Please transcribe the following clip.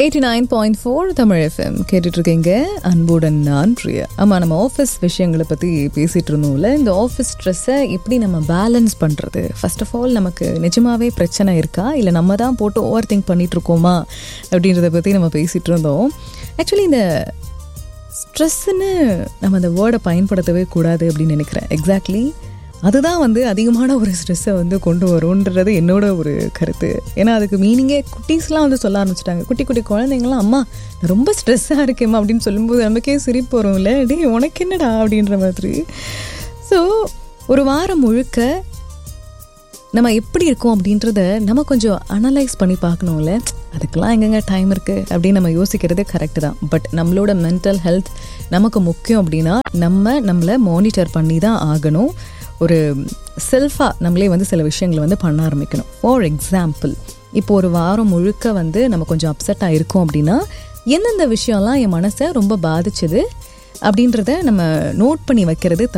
eighty nine point four Tamil FM கேட்டுட்டு இருக்கீங்க அன்புடன் நான் பிரியா ஆமாம் நம்ம ஆஃபீஸ் விஷயங்களை பற்றி பேசிகிட்டு இருந்தோம்ல இந்த ஆஃபீஸ் ஸ்ட்ரெஸ்ஸை எப்படி நம்ம பேலன்ஸ் பண்ணுறது ஃபர்ஸ்ட் ஆஃப் ஆல் நமக்கு நிஜமாவே பிரச்சனை இருக்கா இல்லை நம்ம தான் போட்டு ஓவர் திங்க் பண்ணிட்டு இருக்கோமா அப்படின்றத பற்றி நம்ம பேசிகிட்டு இருந்தோம் ஆக்சுவலி இந்த ஸ்ட்ரெஸ்ஸுன்னு நம்ம அந்த வேர்டை பயன்படுத்தவே கூடாது அப்படின்னு நினைக்கிறேன் எக்ஸாக்ட்லி அதுதான் வந்து அதிகமான ஒரு ஸ்ட்ரெஸ்ஸை வந்து கொண்டு வரும்ன்றது என்னோட ஒரு கருத்து ஏன்னா அதுக்கு மீனிங்கே குட்டீஸ்லாம் வந்து சொல்ல ஆரம்பிச்சிட்டாங்க குட்டி குட்டி குழந்தைங்களாம் அம்மா நான் ரொம்ப ஸ்ட்ரெஸ்ஸாக இருக்கேம்மா அப்படின்னு சொல்லும்போது நமக்கே சிரிப்பு வரும்ல டேய் உனக்கு என்னடா அப்படின்ற மாதிரி ஸோ ஒரு வாரம் முழுக்க நம்ம எப்படி இருக்கோம் அப்படின்றத நம்ம கொஞ்சம் அனலைஸ் பண்ணி பார்க்கணும்ல அதுக்கெல்லாம் எங்கெங்க டைம் இருக்குது அப்படின்னு நம்ம யோசிக்கிறது கரெக்டு தான் பட் நம்மளோட மென்டல் ஹெல்த் நமக்கு முக்கியம் அப்படின்னா நம்ம நம்மளை மானிட்டர் பண்ணி தான் ஆகணும் ஒரு செல்ஃபாக நம்மளே வந்து சில விஷயங்களை வந்து பண்ண ஆரம்பிக்கணும் ஃபார் எக்ஸாம்பிள் இப்போ ஒரு வாரம் முழுக்க வந்து நம்ம கொஞ்சம் அப்செட்டாக இருக்கோம் அப்படின்னா எந்தெந்த விஷயம்லாம் என் மனசை ரொம்ப பாதிச்சது அப்படின்றத நம்ம நோட் பண்ணி வைக்கிறது